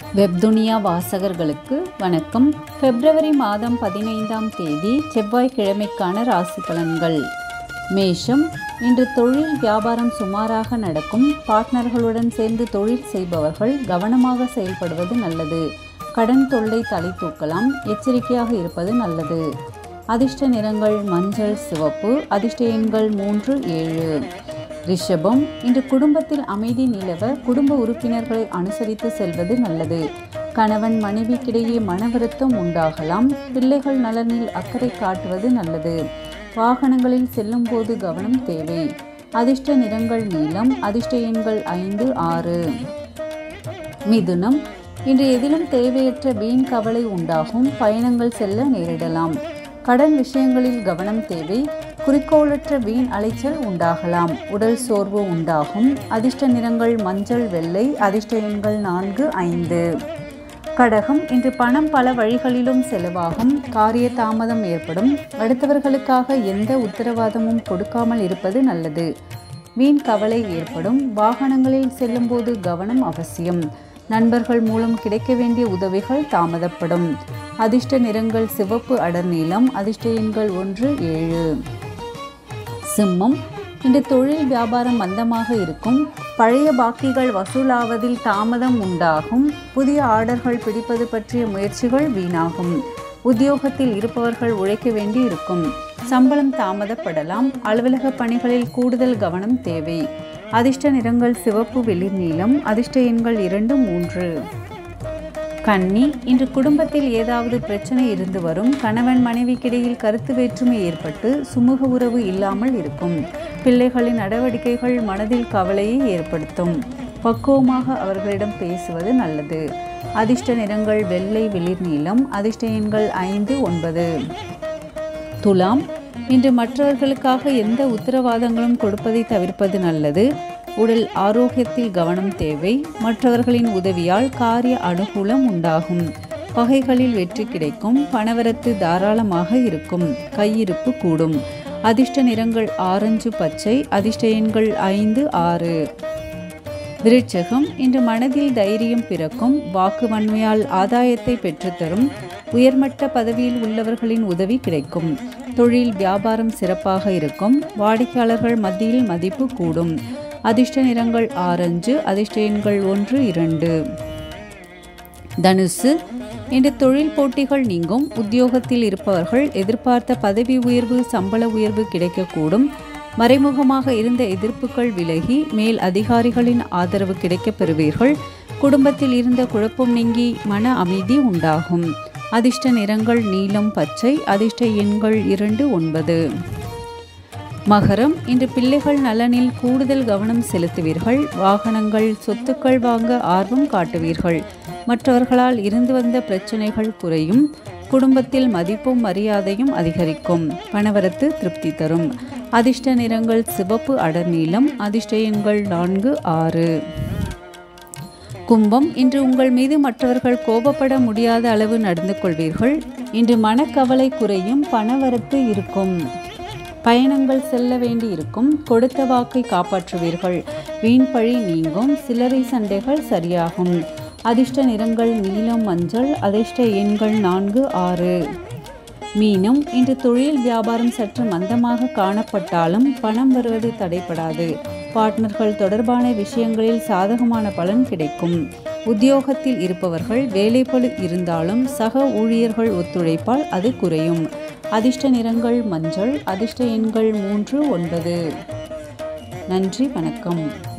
வெப்துனியா வாசகர்களுக்கு வணக்கம் பிப்ரவரி மாதம் பதினைந்தாம் தேதி செவ்வாய்க்கிழமைக்கான ராசி பலன்கள் மேஷம் இன்று தொழில் வியாபாரம் சுமாராக நடக்கும் பார்ட்னர்களுடன் சேர்ந்து தொழில் செய்பவர்கள் கவனமாக செயல்படுவது நல்லது கடன் தொல்லை தலை தூக்கலாம் எச்சரிக்கையாக இருப்பது நல்லது அதிர்ஷ்ட நிறங்கள் மஞ்சள் சிவப்பு அதிர்ஷ்ட எண்கள் மூன்று ஏழு ரிஷபம் இன்று குடும்பத்தில் அமைதி நிலவ குடும்ப உறுப்பினர்களை அனுசரித்து செல்வது நல்லது கணவன் மனைவிக்கிடையே மன வருத்தம் உண்டாகலாம் பிள்ளைகள் நலனில் அக்கறை காட்டுவது நல்லது வாகனங்களில் செல்லும் போது கவனம் தேவை அதிர்ஷ்ட நிறங்கள் நீலம் அதிர்ஷ்ட எண்கள் ஐந்து ஆறு மிதுனம் இன்று எதிலும் தேவையற்ற வீண் கவலை உண்டாகும் பயணங்கள் செல்ல நேரிடலாம் கடன் விஷயங்களில் கவனம் தேவை குறிக்கோளற்ற வீண் அலைச்சல் உண்டாகலாம் உடல் சோர்வு உண்டாகும் அதிர்ஷ்ட நிறங்கள் மஞ்சள் வெள்ளை அதிர்ஷ்ட எண்கள் நான்கு ஐந்து கடகம் இன்று பணம் பல வழிகளிலும் செலவாகும் காரிய தாமதம் ஏற்படும் அடுத்தவர்களுக்காக எந்த உத்தரவாதமும் கொடுக்காமல் இருப்பது நல்லது வீண் கவலை ஏற்படும் வாகனங்களில் செல்லும்போது கவனம் அவசியம் நண்பர்கள் மூலம் கிடைக்க வேண்டிய உதவிகள் தாமதப்படும் அதிர்ஷ்ட நிறங்கள் சிவப்பு அடர்நீலம் அதிர்ஷ்ட எண்கள் ஒன்று ஏழு சிம்மம் இன்று தொழில் வியாபாரம் மந்தமாக இருக்கும் பழைய பாக்கிகள் வசூலாவதில் தாமதம் உண்டாகும் புதிய ஆர்டர்கள் பிடிப்பது பற்றிய முயற்சிகள் வீணாகும் உத்தியோகத்தில் இருப்பவர்கள் உழைக்க வேண்டி இருக்கும் சம்பளம் தாமதப்படலாம் அலுவலக பணிகளில் கூடுதல் கவனம் தேவை அதிர்ஷ்ட நிறங்கள் சிவப்பு வெளிர் நீலம் அதிர்ஷ்ட எண்கள் இரண்டு மூன்று கன்னி இன்று குடும்பத்தில் ஏதாவது பிரச்சனை இருந்து வரும் கணவன் மனைவிக்கிடையில் கருத்து வேற்றுமை ஏற்பட்டு சுமூக உறவு இல்லாமல் இருக்கும் பிள்ளைகளின் நடவடிக்கைகள் மனதில் கவலையை ஏற்படுத்தும் பக்குவமாக அவர்களிடம் பேசுவது நல்லது அதிர்ஷ்ட நிறங்கள் வெள்ளை வெளிர் நீலம் அதிர்ஷ்ட எண்கள் ஐந்து ஒன்பது துலாம் இன்று மற்றவர்களுக்காக எந்த உத்தரவாதங்களும் கொடுப்பதை தவிர்ப்பது நல்லது உடல் ஆரோக்கியத்தில் கவனம் தேவை மற்றவர்களின் உதவியால் காரிய அனுகூலம் உண்டாகும் பகைகளில் வெற்றி கிடைக்கும் பணவரத்து தாராளமாக இருக்கும் கையிருப்பு கூடும் அதிர்ஷ்ட நிறங்கள் ஆரஞ்சு பச்சை அதிர்ஷ்ட எண்கள் ஐந்து ஆறு விருட்சகம் இன்று மனதில் தைரியம் பிறக்கும் வாக்கு வன்மையால் ஆதாயத்தை பெற்றுத்தரும் உயர்மட்ட பதவியில் உள்ளவர்களின் உதவி கிடைக்கும் தொழில் வியாபாரம் சிறப்பாக இருக்கும் வாடிக்கையாளர்கள் மத்தியில் மதிப்பு கூடும் அதிர்ஷ்ட நிறங்கள் ஆரஞ்சு அதிர்ஷ்ட எண்கள் ஒன்று இரண்டு தனுசு இன்று தொழில் போட்டிகள் நீங்கும் உத்தியோகத்தில் இருப்பவர்கள் எதிர்பார்த்த பதவி உயர்வு சம்பள உயர்வு கிடைக்கக்கூடும் மறைமுகமாக இருந்த எதிர்ப்புகள் விலகி மேல் அதிகாரிகளின் ஆதரவு கிடைக்கப் பெறுவீர்கள் குடும்பத்தில் இருந்த குழப்பம் நீங்கி மன அமைதி உண்டாகும் அதிர்ஷ்ட நிறங்கள் நீலம் பச்சை அதிர்ஷ்ட எண்கள் இரண்டு ஒன்பது மகரம் இன்று பிள்ளைகள் நலனில் கூடுதல் கவனம் செலுத்துவீர்கள் வாகனங்கள் சொத்துக்கள் வாங்க ஆர்வம் காட்டுவீர்கள் மற்றவர்களால் இருந்து வந்த பிரச்சனைகள் குறையும் குடும்பத்தில் மதிப்பும் மரியாதையும் அதிகரிக்கும் பணவரத்து திருப்தி தரும் அதிர்ஷ்ட நிறங்கள் சிவப்பு அடர்நீலம் அதிர்ஷ்ட எண்கள் நான்கு ஆறு கும்பம் இன்று உங்கள் மீது மற்றவர்கள் கோபப்பட முடியாத அளவு நடந்து கொள்வீர்கள் இன்று மனக்கவலை குறையும் பணவரத்து இருக்கும் பயணங்கள் செல்ல வேண்டி இருக்கும் கொடுத்த வாக்கை காப்பாற்றுவீர்கள் வீண் பழி நீங்கும் சில்லறை சண்டைகள் சரியாகும் அதிர்ஷ்ட நிறங்கள் நீலம் மஞ்சள் அதிர்ஷ்ட எண்கள் நான்கு ஆறு மீனம் இன்று தொழில் வியாபாரம் சற்று மந்தமாக காணப்பட்டாலும் பணம் வருவது தடைப்படாது பார்ட்னர்கள் தொடர்பான விஷயங்களில் சாதகமான பலன் கிடைக்கும் உத்தியோகத்தில் இருப்பவர்கள் வேலைப்பளு இருந்தாலும் சக ஊழியர்கள் ஒத்துழைப்பால் அது குறையும் அதிர்ஷ்ட நிறங்கள் மஞ்சள் அதிர்ஷ்ட எண்கள் மூன்று ஒன்பது நன்றி வணக்கம்